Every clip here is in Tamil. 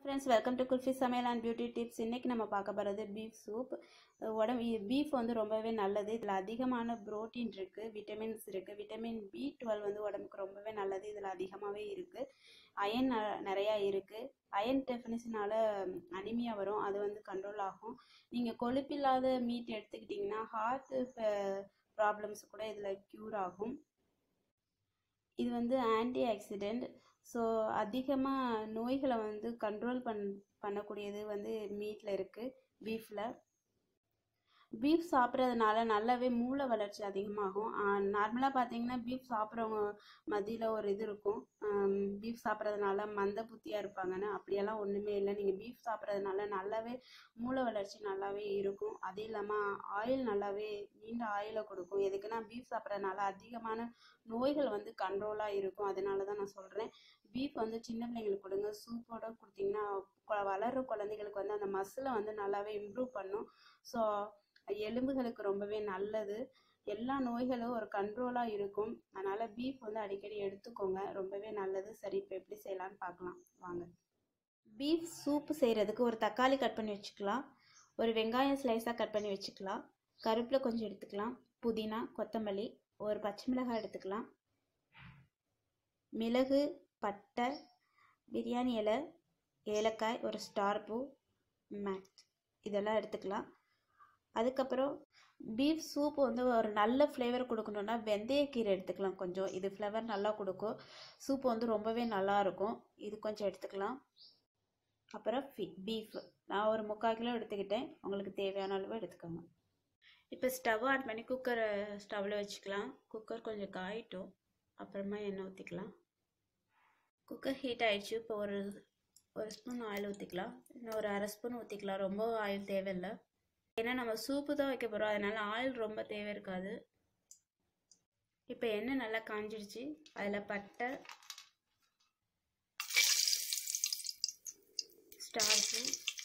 ஃப்ரெண்ட்ஸ் வெல்கம் டு குல்ஃபி சமையல் அண்ட் பியூட்டி டிப்ஸ் இன்றைக்கி நம்ம பார்க்க போகிறது பீஃப் சூப் உடம்பு பீஃப் வந்து ரொம்பவே நல்லது இதில் அதிகமான புரோட்டீன் இருக்குது விட்டமின்ஸ் இருக்குது விட்டமின் பி டுவெல் வந்து உடம்புக்கு ரொம்பவே நல்லது இதில் அதிகமாகவே இருக்குது அயன் நிறையா இருக்குது அயன் டெஃபினிஷனால் அனிமியா வரும் அது வந்து கண்ட்ரோல் ஆகும் நீங்கள் கொழுப்பில்லாத மீட் எடுத்துக்கிட்டிங்கன்னா ஹார்ட் ப்ராப்ளம்ஸ் கூட இதில் க்யூர் ஆகும் இது வந்து ஆன்டி ஆக்சிடெண்ட் ஸோ அதிகமாக நோய்களை வந்து கண்ட்ரோல் பண் பண்ணக்கூடியது வந்து மீட்டில் இருக்குது பீஃபில் பீஃப் சாப்பிட்றதுனால நல்லாவே மூளை வளர்ச்சி அதிகமாகும் நார்மலாக பார்த்தீங்கன்னா பீஃப் சாப்பிட்றவங்க மத்தியில் ஒரு இது இருக்கும் பீஃப் சாப்பிட்றதுனால மந்த புத்தியாக இருப்பாங்கன்னு அப்படியெல்லாம் ஒன்றுமே இல்லை நீங்கள் பீஃப் சாப்பிட்றதுனால நல்லாவே மூளை வளர்ச்சி நல்லாவே இருக்கும் அது இல்லாமல் ஆயில் நல்லாவே நீண்ட ஆயிலை கொடுக்கும் எதுக்குன்னா பீஃப் சாப்பிட்றதுனால அதிகமான நோய்கள் வந்து கண்ட்ரோலாக இருக்கும் அதனால தான் நான் சொல்கிறேன் பீஃப் வந்து சின்ன பிள்ளைங்களுக்கு கொடுங்க சூப்போட கொடுத்தீங்கன்னா வளர்கிற குழந்தைகளுக்கு வந்து அந்த மசிலை வந்து நல்லாவே இம்ப்ரூவ் பண்ணும் ஸோ எலும்புகளுக்கு ரொம்பவே நல்லது எல்லா நோய்களும் ஒரு கண்ட்ரோலாக இருக்கும் அதனால் பீஃப் வந்து அடிக்கடி எடுத்துக்கோங்க ரொம்பவே நல்லது சரி இப்போ எப்படி செய்யலான்னு பார்க்கலாம் வாங்க பீஃப் சூப்பு செய்கிறதுக்கு ஒரு தக்காளி கட் பண்ணி வச்சுக்கலாம் ஒரு வெங்காயம் ஸ்லைஸாக கட் பண்ணி வச்சுக்கலாம் கருப்பில் கொஞ்சம் எடுத்துக்கலாம் புதினா கொத்தமல்லி ஒரு பச்சை மிளகாய் எடுத்துக்கலாம் மிளகு பட்டை பிரியாணி இலை ஏலக்காய் ஒரு ஸ்டார் பூ மேட் இதெல்லாம் எடுத்துக்கலாம் அதுக்கப்புறம் பீஃப் சூப் வந்து ஒரு நல்ல ஃப்ளேவர் கொடுக்கணுன்னா வெந்தயக்கீரை எடுத்துக்கலாம் கொஞ்சம் இது ஃப்ளேவர் நல்லா கொடுக்கும் சூப் வந்து ரொம்பவே நல்லா இருக்கும் இது கொஞ்சம் எடுத்துக்கலாம் அப்புறம் ஃபி பீஃப் நான் ஒரு முக்கால் கிலோ எடுத்துக்கிட்டேன் உங்களுக்கு தேவையான அளவு எடுத்துக்கோங்க இப்போ ஸ்டவ் ஆன் பண்ணி குக்கரை ஸ்டவ்வில் வச்சுக்கலாம் குக்கர் கொஞ்சம் காயிட்டும் அப்புறமா எண்ணெய் ஊற்றிக்கலாம் குக்கர் ஹீட் ஆகிடுச்சு இப்போ ஒரு ஒரு ஸ்பூன் ஆயில் ஊற்றிக்கலாம் இன்னும் ஒரு அரை ஸ்பூன் ஊற்றிக்கலாம் ரொம்ப ஆயில் தேவையில்லை ஏன்னா நம்ம சூப்பு தான் வைக்க போகிறோம் அதனால் ஆயில் ரொம்ப தேவை இருக்காது இப்போ எண்ணெய் நல்லா காஞ்சிடுச்சு அதில் பட்டை ஸ்டார் பூ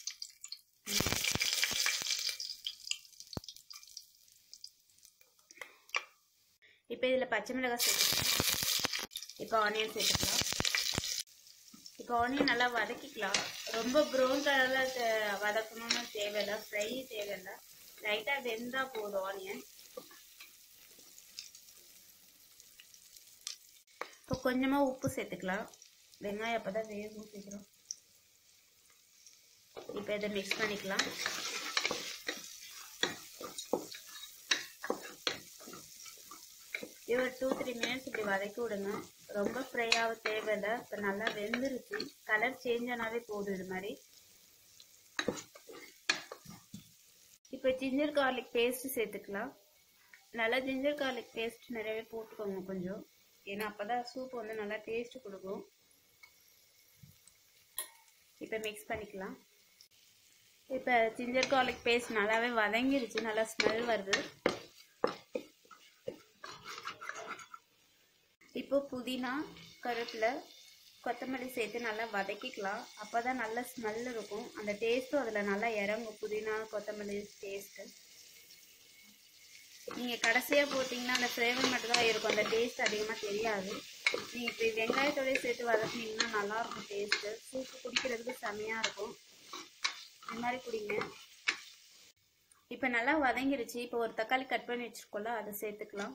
இப்போ இதில் பச்சை மிளகாய் சேர்த்துக்கலாம் இப்போ ஆனியன் சேர்த்துக்கலாம் இப்போ ஆனியன் நல்லா வதக்கிக்கலாம் ரொம்ப ப்ரௌன் கலரில் வதக்கணும்னு தேவையில்லை ஃப்ரை தேவையில்லை லைட்டாக வெந்தால் போதும் ஆனியன் இப்போ கொஞ்சமாக உப்பு சேர்த்துக்கலாம் வெங்காயம் அப்போ தான் வேகும் சீக்கிரம் இப்போ இதை மிக்ஸ் பண்ணிக்கலாம் இது ஒரு டூ த்ரீ மினிட்ஸ் இப்படி வதக்கி விடுங்க ரொம்ப ஃப்ரை ஆக தேவையில்லை இப்போ நல்லா வெந்துருச்சு கலர் சேஞ்ச் ஆனாவே போதும் இது மாதிரி இப்போ ஜிஞ்சர் கார்லிக் பேஸ்ட் சேர்த்துக்கலாம் நல்லா ஜிஞ்சர் கார்லிக் பேஸ்ட் நிறையவே போட்டுக்கோங்க கொஞ்சம் ஏன்னா அப்போ தான் சூப் வந்து நல்லா டேஸ்ட் கொடுக்கும் இப்போ மிக்ஸ் பண்ணிக்கலாம் இப்போ ஜிஞ்சர் கார்லிக் பேஸ்ட் நல்லாவே வதங்கிருச்சு நல்லா ஸ்மெல் வருது இப்போ புதினா கருவேப்பிலை கொத்தமல்லி சேர்த்து நல்லா வதக்கிக்கலாம் அப்போ தான் நல்ல ஸ்மெல் இருக்கும் அந்த டேஸ்ட்டும் அதில் நல்லா இறங்கும் புதினா கொத்தமல்லி டேஸ்ட்டு நீங்கள் கடைசியாக போட்டிங்கன்னா அந்த ஃப்ளேவர் மட்டும் தான் இருக்கும் அந்த டேஸ்ட் அதிகமாக தெரியாது நீங்கள் இப்போ வெங்காயத்தோடய சேர்த்து வதக்குனீங்கன்னா நல்லாயிருக்கும் டேஸ்ட்டு சூப்பு குடிக்கிறதுக்கு செம்மையாக இருக்கும் இந்த மாதிரி குடிங்க இப்போ நல்லா வதங்கிருச்சு இப்போ ஒரு தக்காளி கட் பண்ணி வச்சுருக்கோம்ல அதை சேர்த்துக்கலாம்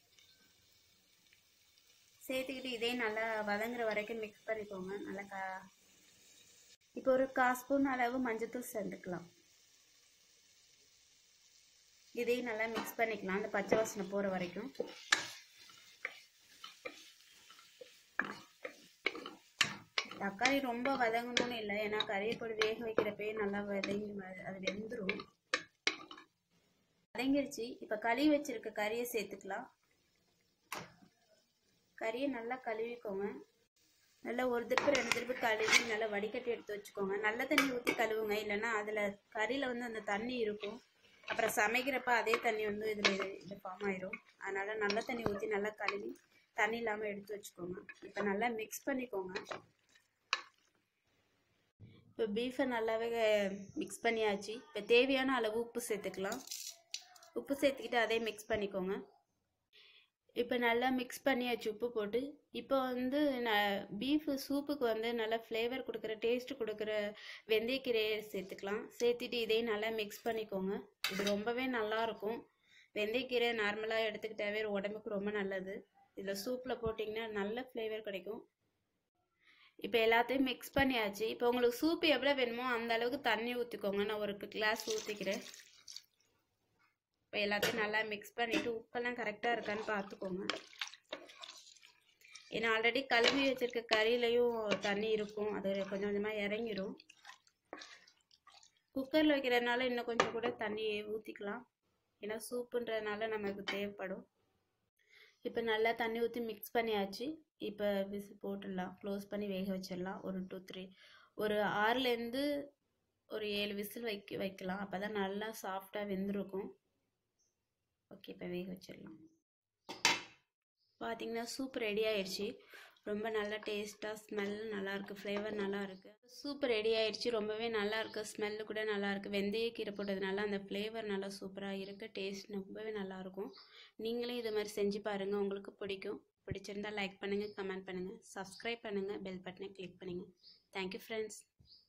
சேர்த்துக்கிட்டு இதே நல்லா வதங்குற வரைக்கும் மிக்ஸ் பண்ணிக்கோங்க நல்லா கா இப்போ ஒரு கால் ஸ்பூன் அளவு மஞ்சத்தூள் சேர்ந்துக்கலாம் இதையும் நல்லா மிக்ஸ் பண்ணிக்கலாம் அந்த பச்சை வாசனை போகிற வரைக்கும் தக்காளி ரொம்ப வதங்கணும்னு இல்லை ஏன்னா கறியை போட்டு வேக வைக்கிறப்பே நல்லா வதங்கி அது வெந்துடும் வதங்கிருச்சு இப்போ கழுவி வச்சிருக்க கறியை சேர்த்துக்கலாம் கறியை நல்லா கழுவிக்கோங்க நல்லா ஒரு திருப்பு ரெண்டு திருப்பு கழுவி நல்லா வடிகட்டி எடுத்து வச்சுக்கோங்க நல்ல தண்ணி ஊற்றி கழுவுங்க இல்லைன்னா அதில் கறியில் வந்து அந்த தண்ணி இருக்கும் அப்புறம் சமைக்கிறப்ப அதே தண்ணி வந்து இதில் இது இது ஃபார்ம் ஆயிரும் அதனால் நல்ல தண்ணி ஊற்றி நல்லா கழுவி தண்ணி இல்லாமல் எடுத்து வச்சுக்கோங்க இப்போ நல்லா மிக்ஸ் பண்ணிக்கோங்க இப்போ பீஃபை நல்லாவே மிக்ஸ் பண்ணியாச்சு இப்போ தேவையான அளவு உப்பு சேர்த்துக்கலாம் உப்பு சேர்த்துக்கிட்டு அதே மிக்ஸ் பண்ணிக்கோங்க இப்போ நல்லா மிக்ஸ் பண்ணியாச்சு உப்பு போட்டு இப்போ வந்து நான் பீஃப் சூப்புக்கு வந்து நல்லா ஃப்ளேவர் கொடுக்குற டேஸ்ட் கொடுக்குற வெந்தயக்கீரையை சேர்த்துக்கலாம் சேர்த்துட்டு இதையும் நல்லா மிக்ஸ் பண்ணிக்கோங்க இது ரொம்பவே நல்லாயிருக்கும் வெந்தயக்கீரை நார்மலாக எடுத்துக்கிட்டாவே உடம்புக்கு ரொம்ப நல்லது இதில் சூப்பில் போட்டிங்கன்னா நல்ல ஃப்ளேவர் கிடைக்கும் இப்போ எல்லாத்தையும் மிக்ஸ் பண்ணியாச்சு இப்போ உங்களுக்கு சூப் எவ்வளோ வேணுமோ அந்த அளவுக்கு தண்ணி ஊற்றிக்கோங்க நான் ஒரு கிளாஸ் ஊற்றிக்கிறேன் இப்போ எல்லாத்தையும் நல்லா மிக்ஸ் பண்ணிவிட்டு உப்பெல்லாம் கரெக்டாக இருக்கான்னு பார்த்துக்கோங்க ஏன்னா ஆல்ரெடி கழுவி வச்சுருக்க கறியிலையும் தண்ணி இருக்கும் அது கொஞ்சம் கொஞ்சமாக இறங்கிடும் குக்கரில் வைக்கிறதுனால இன்னும் கொஞ்சம் கூட தண்ணி ஊற்றிக்கலாம் ஏன்னா சூப்புன்றதுனால நமக்கு தேவைப்படும் இப்போ நல்லா தண்ணி ஊற்றி மிக்ஸ் பண்ணியாச்சு இப்போ விசில் போட்டுடலாம் க்ளோஸ் பண்ணி வேக வச்சிடலாம் ஒரு டூ த்ரீ ஒரு ஆறுலேருந்து ஒரு ஏழு விசில் வைக்க வைக்கலாம் அப்போ தான் நல்லா சாஃப்டாக வெந்திருக்கும் ஓகே இப்போ வேக வச்சிடலாம் பார்த்தீங்கன்னா சூப் ரெடி ஆயிடுச்சு ரொம்ப நல்லா டேஸ்ட்டாக ஸ்மெல் நல்லாயிருக்கு ஃப்ளேவர் நல்லா இருக்குது சூப் ரெடி ஆயிடுச்சு ரொம்பவே நல்லா இருக்குது ஸ்மெல்லு கூட நல்லா இருக்குது வெந்தயக்கீரை போட்டதுனால அந்த ஃப்ளேவர் நல்லா சூப்பராக இருக்குது டேஸ்ட் ரொம்பவே நல்லாயிருக்கும் நீங்களும் இது மாதிரி செஞ்சு பாருங்கள் உங்களுக்கு பிடிக்கும் பிடிச்சிருந்தா லைக் பண்ணுங்கள் கமெண்ட் பண்ணுங்கள் சப்ஸ்கிரைப் பண்ணுங்கள் பெல் பட்டனை கிளிக் பண்ணுங்கள் தேங்க்யூ ஃப்ரெண்ட்ஸ்